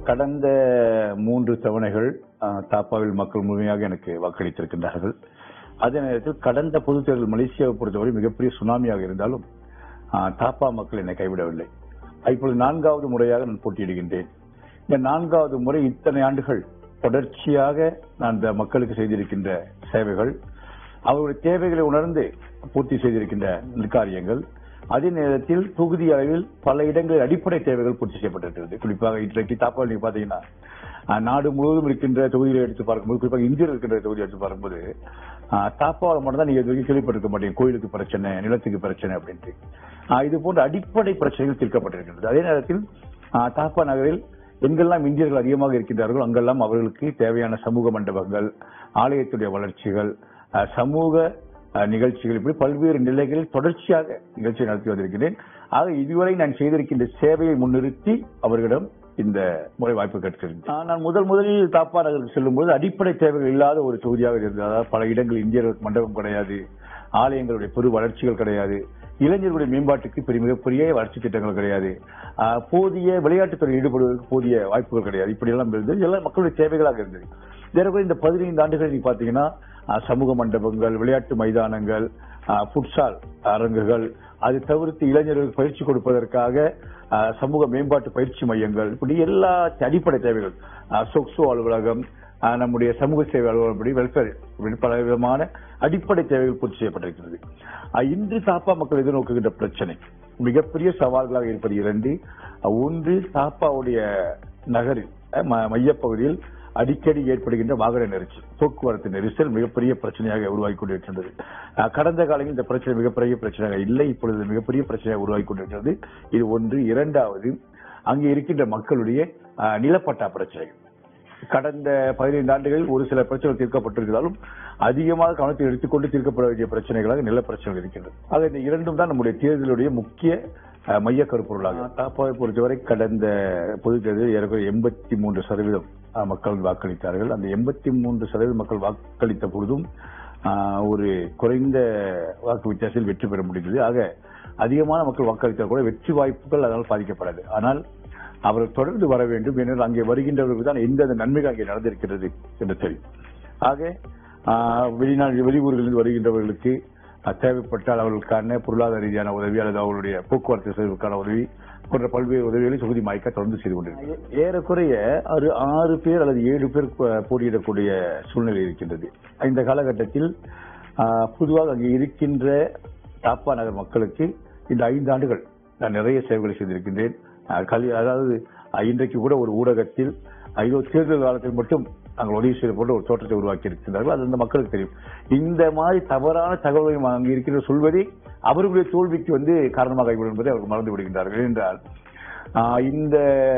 கடந்த மூன்று தவணைகள் அஹ், தாப்பாவில் மக்கள் முழுமையாக எனக்கு வாக்களித்திருக்கின்றார்கள் அதே நேரத்தில் கடந்த பொதுத் தேர்தல் மலேசியாவை பொறுத்தவரை மிகப்பெரிய சுனாமியாக இருந்தாலும் அஹ், தாப்பா மக்கள் என்னை கைவிடவில்லை இப்பொழுது நான்காவது முறையாக நான் போட்டியிடுகின்றேன் இந்த நான்காவது முறை இத்தனை ஆண்டுகள் தொடர்ச்சியாக நான் இந்த மக்களுக்கு செய்திருக்கின்ற சேவைகள் அவர்களுடைய தேவைகளை உணர்ந்து பூர்த்தி செய்திருக்கின்ற காரியங்கள் அதே நேரத்தில் தொகுதி அளவில் பல இடங்களில் அடிப்படை தேவைகள் பூர்த்தி செய்யப்பட்டிருக்கிறது குறிப்பாக இன்றைக்கு தாப்பால் நீங்க பாத்தீங்கன்னா அஹ், நாடு முழுவதும் இருக்கின்ற தொகுதிகளை எடுத்து பார்க்கும்போது குறிப்பாக இந்தியாவில் இருக்கின்ற தொகுதியை எடுத்து பார்க்கும்போது அஹ், தாப்பாவில் மட்டும் தான் நீங்க இது வரைக்கும் கேள்விப்பட்டிருக்க மாட்டீங்க கோயிலுக்கு பிரச்சனை நிலத்துக்கு பிரச்சனை அப்படின்ட்டு அஹ், இது போன்ற அடிப்படை பிரச்சனைகள் தீர்க்கப்பட்டிருக்கின்றது அதே நேரத்தில் அஹ், தாப்பா நகரில் எங்கெல்லாம் இந்தியர்கள் அதிகமாக இருக்கின்றார்களோ அங்கெல்லாம் அவர்களுக்கு தேவையான சமூக மண்டபங்கள் ஆலயத்துடைய வளர்ச்சிகள் அஹ், சமூக அஹ், நிகழ்ச்சிகள் இப்படி பல்வேறு நிலைகளில் தொடர்ச்சியாக நிகழ்ச்சி நடத்தி வந்திருக்கிறேன் ஆக இதுவரை நான் செய்திருக்கின்ற சேவையை முன்னிறுத்தி அவர்களிடம் இந்த முறை வாய்ப்பு கேட்கிறேன் ஆஹ், நான் முதல் முதலில் தாப்பா நகருக்கு செல்லும்போது அடிப்படை தேவைகள் இல்லாத ஒரு தொகுதியாக இருந்தது அதாவது பல இடங்களில் இந்தியர்களுக்கு மண்டபம் கிடையாது ஆலயங்களுடைய பெரு வளர்ச்சிகள் கிடையாது இளைஞர்களுடைய மேம்பாட்டுக்கு பெரிய மிகப்பெரிய வளர்ச்சி திட்டங்கள் கிடையாது ஆஹ், போதிய விளையாட்டுத்துறை ஈடுபடுவதற்கு போதிய வாய்ப்புகள் கிடையாது இப்படி எல்லாம் இருந்தது எல்லாம் மக்களுடைய தேவைகளாக இருந்தது இதற்கு இந்த பதினைந்து ஆண்டுகள் நீங்க பாத்தீங்கன்னா ஆஹ், சமூக மண்டபங்கள் விளையாட்டு மைதானங்கள் ஆஹ், ஃபுட்சால் அரங்குகள் அது தவிர்த்து இளைஞர்களுக்கு பயிற்சி கொடுப்பதற்காக ஆஹ், சமூக மேம்பாட்டு பயிற்சி மையங்கள் இப்படி எல்லா அடிப்படை தேவைகள் ஆஹ், சொக்சோ அலுவலகம் ஆஹ், நம்முடைய சமூக சேவை அலுவலகம் இப்படி வெல்ஃபேர் இப்படி பல விதமான அடிப்படை தேவைகள் பூர்த்தி செய்யப்பட்டிருக்கிறது ஆஹ், இன்று தாப்பா மக்கள் எதிர்நோக்குகின்ற பிரச்சனை மிகப்பெரிய சவால்களாக இருப்பது இரண்டு ஆஹ், ஒன்று தாப்பாவுடைய நகரில் ஆஹ், ம- மையப்பகுதியில் அடிக்கடி ஏற்படுகின்ற வாகன நெரிசல் போக்குவரத்து நெரிசல் மிகப்பெரிய பிரச்சனையாக உருவாகி கொண்டிருக்கின்றது அஹ், கடந்த காலங்களில் இந்த பிரச்சனை மிகப்பெரிய பிரச்சனையாக இல்லை இப்பொழுது மிகப்பெரிய பிரச்சனையாக உருவாகி கொண்டிருக்கிறது இது ஒன்று இரண்டாவது அங்கே இருக்கின்ற மக்களுடைய அஹ், நிலப்பட்டா பிரச்சனை கடந்த பதினைந்து ஆண்டுகளில் ஒரு சில பிரச்சனைகள் தீர்க்கப்பட்டிருந்தாலும் அதிகமாக கவனத்தில் எடுத்துக்கொண்டு தீர்க்கப்பட வேண்டிய பிரச்சனைகளாக நில பிரச்சனைகள் இருக்கின்றது ஆக இந்த இரண்டும் தான் நம்முடைய தேர்தலுடைய முக்கிய அஹ், மைய கருப்பொருளாக தாப்பாவை பொறுத்தவரை கடந்த பொதுத் தேர்தலில் ஏறக்குறைய எண்பத்தி மூன்று சதவீதம் அஹ், மக்கள் வாக்களித்தார்கள் அந்த எண்பத்தி மூன்று சதவீதம் மக்கள் வாக்களித்த பொழுதும் அஹ், ஒரு குறைந்த வாக்கு வித்தியாசத்தில் வெற்றி பெற முடிந்தது ஆக அதிகமான மக்கள் வாக்களித்தால் கூட வெற்றி வாய்ப்புகள் அதனால் பாதிக்கப்படாது ஆனால் அவர்கள் தொடர்ந்து வர வேண்டும் ஏனென்றால் அங்கே வருகின்றவர்களுக்கு தான் எந்தெந்த நன்மைகள் அங்கே நடந்திருக்கிறது என்று தெரியும் ஆக ஆஹ், வெளிநாடு வெளியூர்களில் வருகின்றவர்களுக்கு அஹ், தேவைப்பட்டால் அவர்களுக்கான பொருளாதார ரீதியான உதவி அல்லது அவர்களுடைய போக்குவரத்து செலவுக்கான உதவி போன்ற பல்வேறு உதவிகளை தொகுதி மாய்க்க தொடர்ந்து செய்து கொண்டிருக்கிறது ஏறக்குறைய ஒரு ஆறு பேர் அல்லது ஏழு பேர் ப- போட்டியிடக்கூடிய சூழ்நிலை இருக்கின்றது இந்த காலகட்டத்தில் ஆஹ், பொதுவாக அங்கே இருக்கின்ற தாப்பா நகர் மக்களுக்கு இந்த ஐந்து ஆண்டுகள் நான் நிறைய சேவைகளை செய்திருக்கின்றேன் அஹ் கல்வி அதாவது அஹ் இன்றைக்கு கூட ஒரு ஊடகத்தில் ஐயோ தேர்தல் காலத்தில் மட்டும் நாங்கள் உதவி செய்து போன்ற ஒரு தோற்றத்தை உருவாக்கி இருக்கின்றார்கள் அது அந்த மக்களுக்கு தெரியும் இந்த மாதிரி தவறான தகவல்களை அங்கே இருக்கிற சொல்வதே அவர்களுடைய தோல்விக்கு வந்து காரணமாக ஆகிவிடும் என்பதை அவர்கள் மறந்து விடுகின்றார்கள் என்றால் ஆஹ் இந்த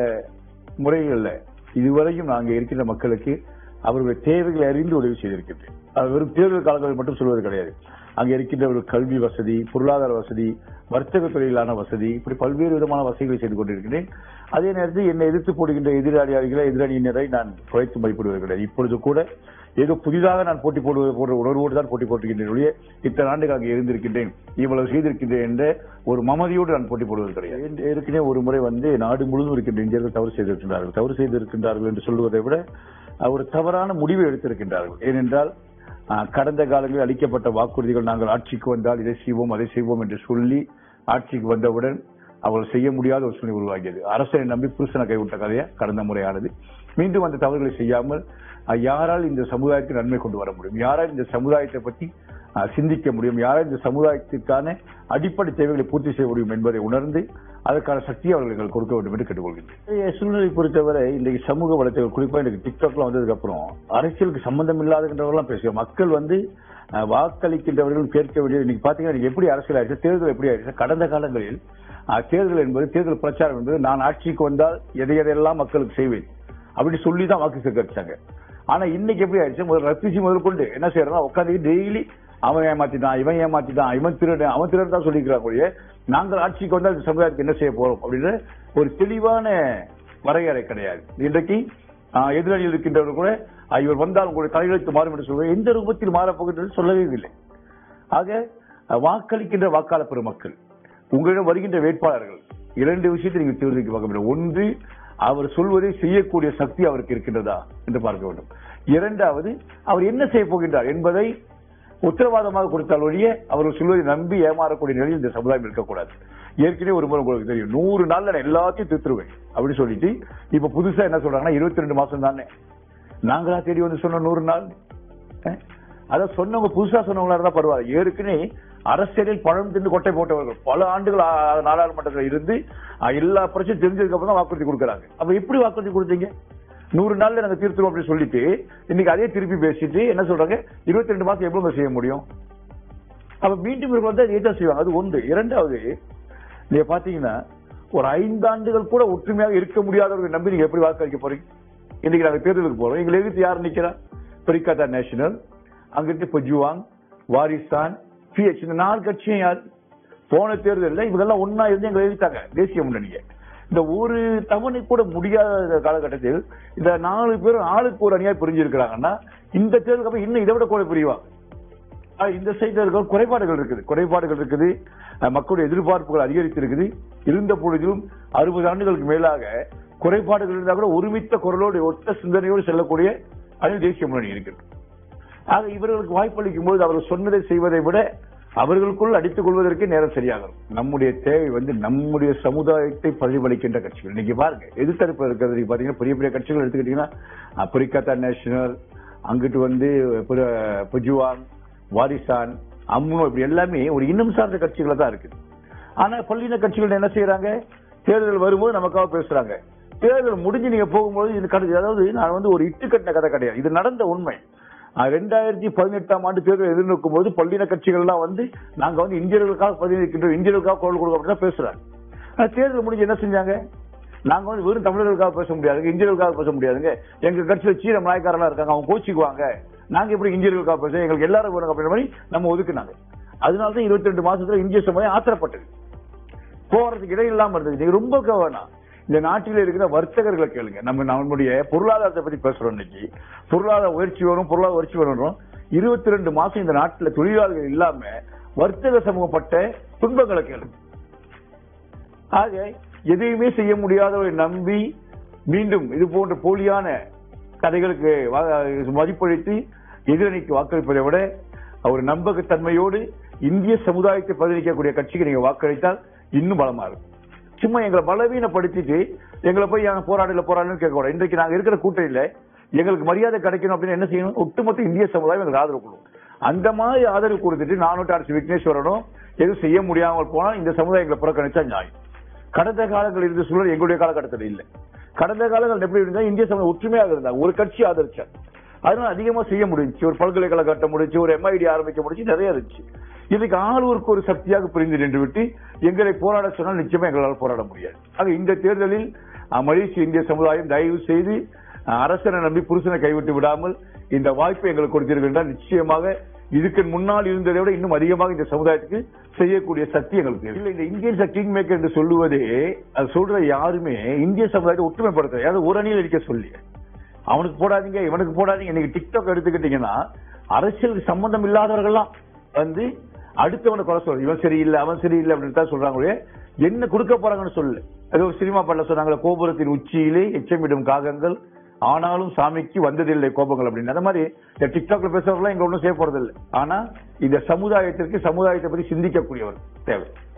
முறைகளில் இதுவரையும் நாங்கள் இருக்கின்ற மக்களுக்கு அவர்களுடைய தேவைகளை அறிந்து உதவி செய்திருக்கின்றேன் அது வெறும் தேர்தல் காலங்களில் மட்டும் சொல்வது கிடையாது அங்கே இருக்கின்றவர்கள் கல்வி வசதி பொருளாதார வசதி வர்த்தக துறையிலான வசதி இப்படி பல்வேறு விதமான வசதிகளை செய்து கொண்டிருக்கிறேன் அதே நேரத்தில் என்னை எதிர்த்து போடுகின்ற எதிராளிகளை எதிரணியினரை நான் குறைத்து மதிப்பிடுவது கிடையாது இப்பொழுது கூட ஏதோ புதிதாக நான் போட்டி போடுவது போன்ற உணர்வோடு தான் போட்டி போட்டுகின்றேன் ஒழிய இத்தனை ஆண்டுகள் அங்கே இருந்திருக்கின்றேன் இவ்வளவு செய்திருக்கின்றேன் என்ற ஒரு மமதியோடு நான் போட்டி போடுவது கிடையாது ஏன் ஏற்கனவே ஒரு முறை வந்து நாடு முழுவதும் இருக்கின்ற இந்தியர்கள் தவறு செய்திருக்கின்றார்கள் தவறு செய்திருக்கின்றார்கள் என்று சொல்வதை விட அஹ், ஒரு தவறான முடிவை எடுத்திருக்கின்றார்கள் ஏனென்றால் அஹ், கடந்த காலங்களில் அளிக்கப்பட்ட வாக்குறுதிகள் நாங்கள் ஆட்சிக்கு வந்தால் இதை செய்வோம் அதை செய்வோம் என்று சொல்லி ஆட்சிக்கு வந்தவுடன் அவர்கள் செய்ய முடியாத ஒரு சூழ்நிலை உருவாகியது அரசனை நம்பி புருஷனை கைவிட்ட கதையா கடந்த முறையானது மீண்டும் அந்த தவறுகளை செய்யாமல் அஹ், யாரால் இந்த சமுதாயத்துக்கு நன்மை கொண்டு வர முடியும் யாரால் இந்த சமுதாயத்தை பற்றி அஹ், சிந்திக்க முடியும் யாரால் இந்த சமுதாயத்திற்கான அடிப்படை தேவைகளை பூர்த்தி செய்ய முடியும் என்பதை உணர்ந்து அதற்கான சக்தியை அவர்கள் கொடுக்க வேண்டும் என்று கேட்டுக்கொள்கிறேன் இன்றைய சூழ்நிலை பொறுத்தவரை இன்றைக்கு சமூக வலைத்தளங்கள் குறிப்பா இன்றைக்கு டிக்டாக்ல வந்ததுக்கு அப்புறம் அரசியலுக்கு சம்பந்தம் இல்லாதவர்கள்லாம் பேசுவோம் மக்கள் வந்து அஹ், வாக்களிக்கின்றவர்கள் கேட்க வேண்டியது இன்னைக்கு பாத்தீங்கன்னா இன்னைக்கு எப்படி அரசியல் ஆயிடுச்சு தேர்தல் எப்படி ஆயிடுச்சு கடந்த காலங்களில் அஹ், தேர்தல் என்பது தேர்தல் பிரச்சாரம் என்பது நான் ஆட்சிக்கு வந்தால் எதை எதையெல்லாம் மக்களுக்கு செய்வேன் அப்படி சொல்லி தான் வாக்கு சேகரிச்சாங்க ஆனா இன்னைக்கு எப்படி ஆயிடுச்சு முதல் ரத்திசி முதல் கொண்டு என்ன செய்யறோம்னா உட்காந்து டெய்லி அவன் ஏமாத்திட்டான் இவன் ஏமாத்திட்டான் இவன் திருடன் அவன் திருடன் தான் சொல்லிக்கிறாங்க ஒழிய நாங்கள் ஆட்சிக்கு வந்தால் இந்த சமுதாயத்துக்கு என்ன செய்ய போறோம் அப்படின்ற ஒரு தெளிவான வரையறை கிடையாது இன்றைக்கு ஆஹ், எதிரணியில் இருக்கின்றவர் கூட ஆஹ், இவர் வந்தால் உங்களுடைய தலையெழுத்து மாறும் என்று சொல்வது எந்த ரூபத்தில் மாறப்போகின்றது சொல்லவே இல்லை ஆக அஹ், வாக்களிக்கின்ற வாக்காளர் பெருமக்கள் உங்களிடம் வருகின்ற வேட்பாளர்கள் இரண்டு விஷயத்தை நீங்க தேர்ந்தெடுக்க பார்க்க வேண்டும் ஒன்று அவர் சொல்வதை செய்யக்கூடிய சக்தி அவருக்கு இருக்கின்றதா என்று பார்க்க வேண்டும் இரண்டாவது அவர் என்ன செய்ய போகின்றார் என்பதை உத்தரவாதமாக கொடுத்தால் ஒழிய அவர் சொல்வதை நம்பி ஏமாறக்கூடிய நிலையில் இந்த சமுதாயம் இருக்கக்கூடாது ஏற்கனவே ஒரு முறை உங்களுக்கு தெரியும் நூறு நாள்ல நான் எல்லாத்தையும் திருத்துருவேன் அப்படின்னு சொல்லிட்டு இப்ப புதுசா என்ன சொல்றாங்கன்னா இருபத்தி ரெண்டு மாசம் தானே நாங்களா தேடி வந்து சொன்ன நூறு நாள் அஹ்? அதான் சொன்னவங்க புதுசா சொன்னவங்களா இருந்தா பரவாயில்ல ஏற்கனவே அரசியலில் பழம் தின்னு கொட்டை போட்டவர்கள் பல ஆண்டுகள் ஆ- நாடாளுமன்றத்தில் இருந்து அஹ், எல்லா பிரச்சனையும் தெரிஞ்சதுக்கு அப்புறம் தான் வாக்குறுதி கொடுக்கறாங்க அப்ப எப்படி வாக்குறுதி கொடுத்தீங்க நூறு நாள்ல நாங்க தீர்த்துருவோம் அப்படின்னு சொல்லிட்டு இன்னைக்கு அதே திருப்பி பேசிட்டு என்ன சொல்றாங்க இருபத்தி ரெண்டு மாசம் எவ்வளவு செய்ய முடியும் அப்ப மீண்டும் இவர்கள் வந்து இதை செய்வாங்க அது ஒன்று இரண்டாவது நீங்க பாத்தீங்கன்னா ஒரு ஐந்தாண்டுகள் கூட ஒற்றுமையாக இருக்க முடியாதவர்கள் நம்பி நீங்க எப்படி வாக்களிக்க போறீங்க இன்னைக்கு நாங்க தேர்தலுக்கு போறோம் எங்களை எதிர்த்து யார் நிக்கிறா பிரிகாத்தா நேஷனல் அங்கிட்டு பஜுவாங் வாரிஸ்தான் பிஎச் இந்த நாலு கட்சியும் யார் போன தேர்தலில் இவங்கெல்லாம் ஒன்னா இருந்து எங்களை எதிர்த்தாங்க தேசிய முன்னணியை இந்த ஒரு தவணை கூட முடியாத காலகட்டத்தில் இந்த நாலு பேரும் ஆளுக்கு ஒரு அணியா பிரிஞ்சிருக்கிறாங்கன்னா இந்த தேர்தலுக்கு அப்புறம் இன்னும் இதை விட கூட பிரிவாங்க ஆனா, இந்த சைடுல இருக்க குறைபாடுகள் இருக்குது குறைபாடுகள் இருக்குது அஹ், மக்களுடைய எதிர்பார்ப்புகள் அதிகரித்து இருக்குது இருந்த பொழுதிலும் அறுபது ஆண்டுகளுக்கு மேலாக குறைபாடுகள் இருந்தா கூட ஒருமித்த குரலோடு ஒத்த சிந்தனையோடு செல்லக்கூடிய அணில் தேசிய முன்னணி இருக்குது ஆக இவர்களுக்கு வாய்ப்பளிக்கும் போது அவர்கள் சொன்னதை செய்வதை விட அவர்களுக்குள் அடித்துக் கொள்வதற்கே நேரம் சரியாகும் நம்முடைய தேவை வந்து நம்முடைய சமுதாயத்தை பிரதிபலிக்கின்ற கட்சிகள் இன்னைக்கு பாருங்க எதிர்த்தரப்பு இருக்கிறது நீங்க பாத்தீங்கன்னா பெரிய பெரிய கட்சிகள் எடுத்துக்கிட்டீங்கன்னா புரிகத்தா நேஷனல் அங்கிட்டு வந்து புர- புஜுவான் வாரிசான் அம்னோ இப்படி எல்லாமே ஒரு இனம் சார்ந்த கட்சிகளா தான் இருக்குது ஆனா பள்ளியின கட்சிகள் என்ன செய்யறாங்க தேர்தல் வரும்போது நமக்காக பேசுறாங்க தேர்தல் முடிஞ்சு நீங்க போகும்போது இது கதை அதாவது நான் வந்து ஒரு இட்டு கட்டின கதை கிடையாது இது நடந்த உண்மை அஹ் ரெண்டாயிரத்தி பதினெட்டாம் ஆண்டு தேர்தல் எதிர்நோக்கும் போது பள்ளியின கட்சிகள்லாம் வந்து நாங்க வந்து இந்தியர்களுக்காக பதினிருக்கின்றோம் இந்தியர்களுக்காக குரல் கொடுக்க அப்படின்னு தான் பேசுறாங்க ஆனா தேர்தல் முடிஞ்சு என்ன செஞ்சாங்க நாங்க வந்து வெறும் தமிழர்களுக்காக பேச முடியாதுங்க இந்தியர்களுக்காக பேச முடியாதுங்க எங்க கட்சியில சீன நாயக்காரெல்லாம் இருக்காங்க அவங்க கோச்சிக்குவாங்க நாங்க எப்படி இந்தியர்களுக்காக பேச எங்களுக்கு எல்லாரும் வேணும் அப்படின்ற மாதிரி நம்ம ஒதுக்குனாங்க அதனால தான் இருபத்தி ரெண்டு மாசத்துல இந்திய சமுதாயம் ஆத்திரப்பட்டது போறதுக்கு இடம் இல்லாம இருந்தது நீங்க ரொம்ப க- வேணாம் இந்த நாட்டில் இருக்கிற வர்த்தகர்களை கேளுங்க நம்ம நம்முடைய பொருளாதாரத்தை பத்தி பேசுறோம் இன்னைக்கு பொருளாதார உயர்ச்சி வரும் பொருளாதார உயர்ச்சி வரும் இருபத்தி ரெண்டு மாசம் இந்த நாட்டுல தொழிலாளர்கள் இல்லாம வர்த்தக சமூகப்பட்ட துன்பங்களை கேளுங்க ஆக எதையுமே செய்ய முடியாதவரை நம்பி மீண்டும் இது போன்ற போலியான கதைகளுக்கு வா- மதிப்பளித்து எதிரணிக்கு வாக்களிப்பதை விட ஒரு நம்பகத்தன்மையோடு இந்திய சமுதாயத்தை பதிலளிக்கக்கூடிய கட்சிக்கு நீங்க வாக்களித்தால் இன்னும் பலமா இருக்கும் சும்மா எங்களை பலவீனப்படுத்திட்டு எங்களை போய் எங்க போராடல போராடலன்னு கேட்க கூடாது இன்றைக்கு நாங்க இருக்கிற கூட்டணியில எங்களுக்கு மரியாதை கிடைக்கணும் அப்படின்னு என்ன செய்யணும் ஒட்டுமொத்த இந்திய சமுதாயம் எங்களுக்கு ஆதரவு கொடுக்கும் அந்த மாதிரி ஆதரவு கொடுத்துட்டு நானூற்று அரசு விக்னேஸ்வரனும் எதுவும் செய்ய முடியாமல் போனா இந்த சமுதாயம் எங்களை புறக்கணிச்சா நியாயம் கடந்த காலங்கள் இருந்த சூழல் எங்களுடைய காலகட்டத்தில் இல்லை கடந்த காலங்கள் எப்படி இருந்தா இந்திய சமூகம் ஒற்றுமையாக இருந்தாங்க ஒரு கட்சி ஆதரிச்சார் அதனால அதிகமா செய்ய முடிஞ்சுச்சு ஒரு பல்கலைக்கழகம் கட்ட முடிஞ்சு ஒரு எம்ஐடி ஆரம்பிக்க முடிஞ்சு நிறைய இருந்துச்சு இதுக்கு ஆளுவருக்கு ஒரு சக்தியாக பிரிந்து நின்று விட்டு எங்களை போராட சொன்னால் நிச்சயமா எங்களால் போராட முடியாது ஆக இந்த தேர்தலில் அஹ், மலேசிய இந்திய சமுதாயம் தயவு செய்து அஹ், அரசனை நம்பி புருஷனை கைவிட்டு விடாமல் இந்த வாய்ப்பை எங்களுக்கு கொடுத்திருக்கின்றால் நிச்சயமாக இதுக்கு முன்னால் இருந்ததை விட இன்னும் அதிகமாக இந்த சமுதாயத்துக்கு செய்யக்கூடிய சக்தி எங்களுக்கு இருக்கு. இல்ல இந்த இந்தியன் கிங் மேக்கர் என்று சொல்லுவதே அது சொல்ற யாருமே இந்திய சமுதாயத்தை ஒற்றுமைப்படுத்த அதாவது ஒரு அணியில் இருக்க சொல்லி அவனுக்கு போடாதீங்க இவனுக்கு போடாதீங்க இன்னைக்கு டிக்டாக் எடுத்துக்கிட்டீங்கன்னா அரசியலுக்கு சம்பந்தம் இல்லாதவர்கள்லாம் வந்து அடுத்தவனை குறை சொல்ற இவன் சரியில்லை அவன் சரியில்லை அப்படின்னு தான் சொல்றாங்க ஒழிய என்ன கொடுக்க போறாங்கன்னு சொல்லு அது ஒரு சினிமா பாடல சொன்னாங்களே கோபுரத்தின் உச்சியிலே எச்சமிடும் காகங்கள் ஆனாலும் சாமிக்கு வந்ததில்லை கோபங்கள் அப்படின்னு அந்த மாதிரி இந்த டிக்டாக்ல பேசுறவங்களாம் எங்க ஒன்றும் செய்ய போறதில்லை ஆனா இந்த சமுதாயத்திற்கு சமுதாயத்தை பத்தி சிந்திக்கக்கூடியவர் தேவை